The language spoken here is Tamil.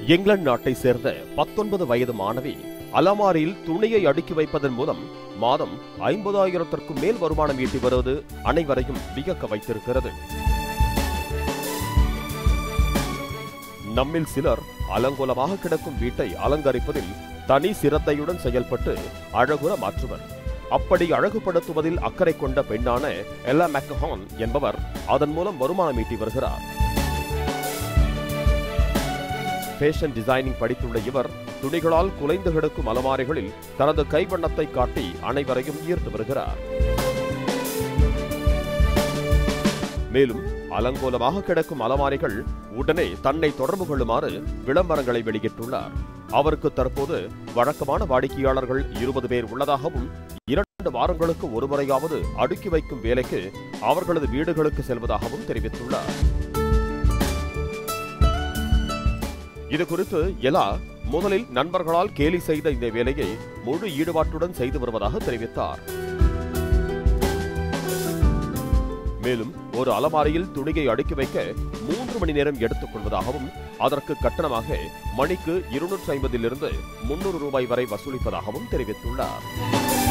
இங்கிலாந்து நாட்டை சேர்ந்த பத்தொன்பது வயது மாணவி அலமாரியில் துணியை அடுக்கி வைப்பதன் மூலம் மாதம் ஐம்பதாயிரத்திற்கும் மேல் வருமானம் ஈட்டி வருவது அனைவரையும் வியக்க வைத்திருக்கிறது நம்மில் சிலர் அலங்கோலமாக கிடக்கும் வீட்டை அலங்கரிப்பதில் தனி சிரத்தையுடன் செயல்பட்டு அழகுற மாற்றுவர் அப்படி அழகுபடுத்துவதில் அக்கறை கொண்ட பெண்ணான எல்லா மெக்கஹான் என்பவர் அதன் மூலம் வருமானம் ஈட்டி வருகிறார் ஃபேஷன் டிசைனிங் படித்துள்ள இவர் துணிகளால் குலைந்து கிடக்கும் அலமாரிகளில் தனது கைவண்ணத்தை காட்டி அனைவரையும் ஈர்த்து வருகிறார் மேலும் அலங்கோலமாக கிடக்கும் அலமாரிகள் உடனே தன்னை தொடர்பு கொள்ளுமாறு விளம்பரங்களை வெளியிட்டுள்ளார் அவருக்கு தற்போது வழக்கமான வாடிக்கையாளர்கள் இருபது பேர் உள்ளதாகவும் இரண்டு வாரங்களுக்கு ஒருமுறையாவது அடுக்கி வைக்கும் வேலைக்கு அவர்களது வீடுகளுக்கு செல்வதாகவும் தெரிவித்துள்ளார் இது குறித்து எலா முதலில் நண்பர்களால் கேலி செய்த இந்த வேலையை முழு ஈடுபாட்டுடன் செய்து வருவதாக தெரிவித்தார் மேலும் ஒரு அலமாரியில் துணியை அடுக்கி வைக்க மூன்று மணி நேரம் எடுத்துக் கொள்வதாகவும் அதற்கு கட்டணமாக மணிக்கு இருநூற்றி ஐம்பதிலிருந்து முன்னூறு ரூபாய் வரை வசூலிப்பதாகவும் தெரிவித்துள்ளார்